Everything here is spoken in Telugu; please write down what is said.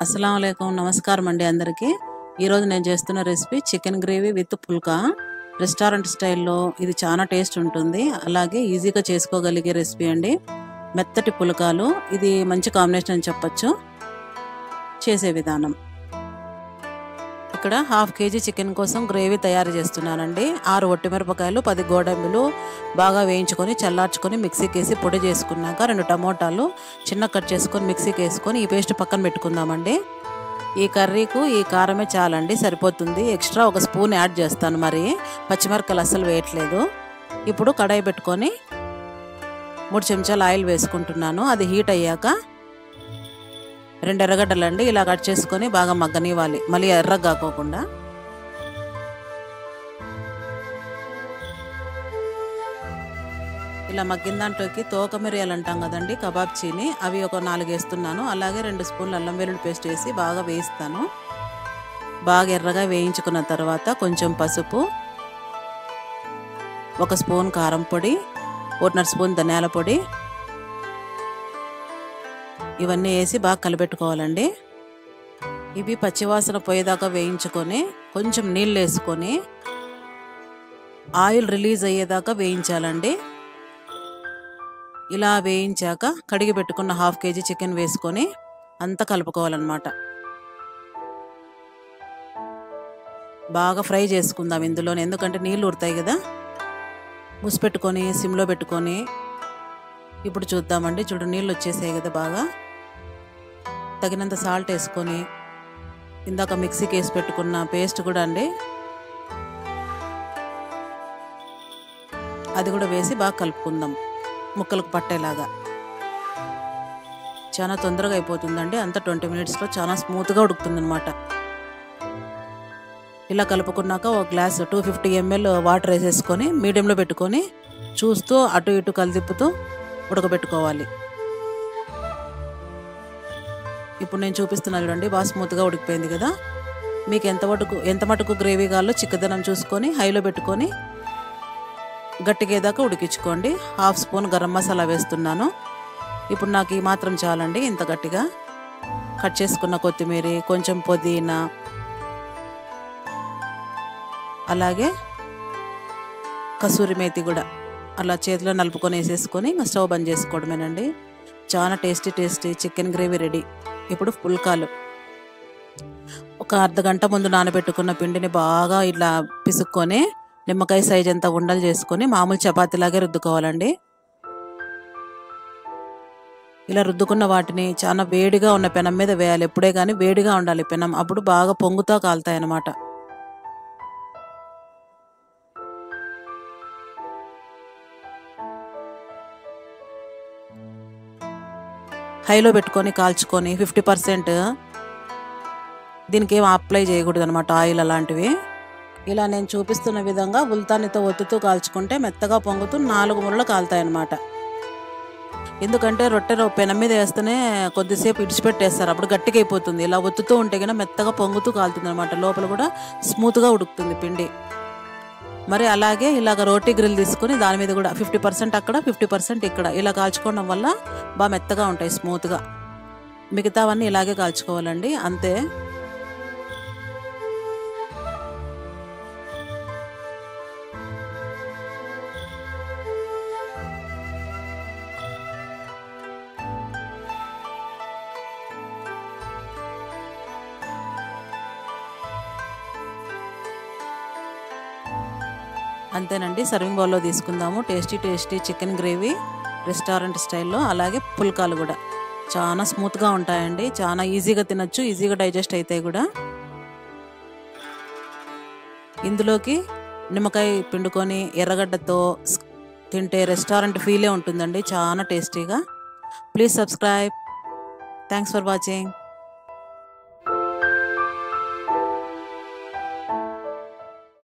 అస్సలం నమస్కారం అండి అందరికీ ఈరోజు నేను చేస్తున్న రెసిపీ చికెన్ గ్రేవీ విత్ పుల్కా రెస్టారెంట్ స్టైల్లో ఇది చాలా టేస్ట్ ఉంటుంది అలాగే ఈజీగా చేసుకోగలిగే రెసిపీ అండి మెత్తటి పుల్కాలు ఇది మంచి కాంబినేషన్ అని చెప్పొచ్చు చేసే విధానం ఇక్కడ హాఫ్ కేజీ చికెన్ కోసం గ్రేవీ తయారు చేస్తున్నానండి ఆరు ఒట్టిమిరపకాయలు పది గోడంబిలు బాగా వేయించుకొని చల్లార్చుకొని మిక్సీకి వేసి పొడి చేసుకున్నాక రెండు టమోటాలు చిన్న కట్ చేసుకొని మిక్సీకి వేసుకొని ఈ పేస్ట్ పక్కన పెట్టుకుందామండి ఈ కర్రీకు ఈ కారమే చాలండి సరిపోతుంది ఎక్స్ట్రా ఒక స్పూన్ యాడ్ చేస్తాను మరి పచ్చిమిరపకాయలు అస్సలు వేయట్లేదు ఇప్పుడు కడాయి పెట్టుకొని మూడు చెంచాలు ఆయిల్ వేసుకుంటున్నాను అది హీట్ అయ్యాక రెండు ఎర్రగడ్డలండి ఇలా కట్ చేసుకొని బాగా మగ్గనివ్వాలి మళ్ళీ ఎర్రగా కాకోకుండా ఇలా మగ్గిన దాంట్లోకి తోక మిరియాలు అంటాం కదండి కబాబ్ చీని అవి ఒక నాలుగు వేస్తున్నాను అలాగే రెండు స్పూన్లు అల్లం వెల్లుల్లి పేస్ట్ వేసి బాగా వేయిస్తాను బాగా ఎర్రగా వేయించుకున్న తర్వాత కొంచెం పసుపు ఒక స్పూన్ కారం పొడి ఒకటిన్నర స్పూన్ ధనియాల పొడి ఇవన్నీ వేసి బాగా కలిపెట్టుకోవాలండి ఇవి పచ్చివాసన పోయేదాకా వేయించుకొని కొంచెం నీళ్ళు వేసుకొని ఆయిల్ రిలీజ్ అయ్యేదాకా వేయించాలండి ఇలా వేయించాక కడిగి పెట్టుకున్న హాఫ్ కేజీ చికెన్ వేసుకొని అంతా కలుపుకోవాలన్నమాట బాగా ఫ్రై చేసుకుందాం ఇందులో ఎందుకంటే నీళ్ళు ఉడతాయి కదా మూసిపెట్టుకొని సిమ్లో పెట్టుకొని ఇప్పుడు చూద్దామండి చూడు నీళ్ళు వచ్చేసాయి కదా బాగా తగినంత సాల్ట్ వేసుకొని ఇందాక మిక్సీకి వేసి పెట్టుకున్న పేస్ట్ కూడా అండి అది కూడా వేసి బాగా కలుపుకుందాం ముక్కలకు పట్టేలాగా చాలా తొందరగా అయిపోతుందండి అంత ట్వంటీ మినిట్స్లో చాలా స్మూత్గా ఉడుకుతుంది అనమాట ఇలా కలుపుకున్నాక ఒక glass two fifty ML water వేసేసుకొని మీడియంలో పెట్టుకొని చూస్తూ అటు ఇటు కలిదిప్పుతూ ఉడకబెట్టుకోవాలి ఇప్పుడు నేను చూపిస్తున్నా చూడండి బాగా స్మూత్గా ఉడికిపోయింది కదా మీకు ఎంత మటుకు ఎంత మటుకు గ్రేవీ కావాలో చిక్కదనం చూసుకొని హైలో పెట్టుకొని గట్టిగేదాకా ఉడికించుకోండి హాఫ్ స్పూన్ గరం మసాలా వేస్తున్నాను ఇప్పుడు నాకు ఈ మాత్రం చాలండి ఇంత గట్టిగా కట్ చేసుకున్న కొత్తిమీర కొంచెం పుదీనా అలాగే కసూరి మేతి కూడా అలా చేతిలో నలుపుకొని వేసేసుకొని ఇంకా స్టవ్ బంద్ చేసుకోవడమేనండి చాలా tasty tasty chicken gravy ready ఇప్పుడు పుల్కాలు ఒక అర్ధ గంట ముందు నానబెట్టుకున్న పిండిని బాగా ఇలా పిసుక్కొని నిమ్మకాయ సైజ్ అంతా ఉండలు చేసుకొని మామూలు చపాతీలాగే రుద్దుకోవాలండి ఇలా రుద్దుకున్న వాటిని చాలా వేడిగా ఉన్న పెనం మీద వేయాలి ఎప్పుడే కానీ వేడిగా ఉండాలి పెనం అప్పుడు బాగా పొంగుతో కాలుతాయి అన్నమాట హైలో పెట్టుకొని కాల్చుకొని ఫిఫ్టీ పర్సెంట్ దీనికి ఏం అప్లై చేయకూడదు అనమాట ఆయిల్ అలాంటివి ఇలా నేను చూపిస్తున్న విధంగా ఉల్తానితో ఒత్తుతూ కాల్చుకుంటే మెత్తగా పొంగుతూ నాలుగు మురలు కాలుతాయన్నమాట ఎందుకంటే రొట్టె పెనం మీద వేస్తేనే కొద్దిసేపు ఇడిచిపెట్టేస్తారు అప్పుడు గట్టిగా అయిపోతుంది ఇలా ఒత్తుతూ ఉంటే కన్నా మెత్తగా పొంగుతూ కాలుతుంది అనమాట లోపల కూడా స్మూత్గా ఉడుకుతుంది పిండి మరి అలాగే ఇలాగ రోటీ గ్రిల్ తీసుకుని దాని మీద కూడా ఫిఫ్టీ పర్సెంట్ అక్కడ ఫిఫ్టీ పర్సెంట్ ఇక్కడ ఇలా కాల్చుకోవడం వల్ల బాగా మెత్తగా ఉంటాయి స్మూత్గా మిగతావన్నీ ఇలాగే కాల్చుకోవాలండి అంతే అంతేనండి సర్వింగ్ బౌల్లో తీసుకుందాము tasty tasty chicken gravy restaurant స్టైల్లో అలాగే పుల్కాలు కూడా చాలా స్మూత్గా ఉంటాయండి చాలా ఈజీగా తినచ్చు ఈజీగా డైజెస్ట్ అవుతాయి కూడా ఇందులోకి నిమ్మకాయ పిండుకొని ఎర్రగడ్డతో తింటే రెస్టారెంట్ ఫీలే ఉంటుందండి చాలా టేస్టీగా please subscribe thanks for watching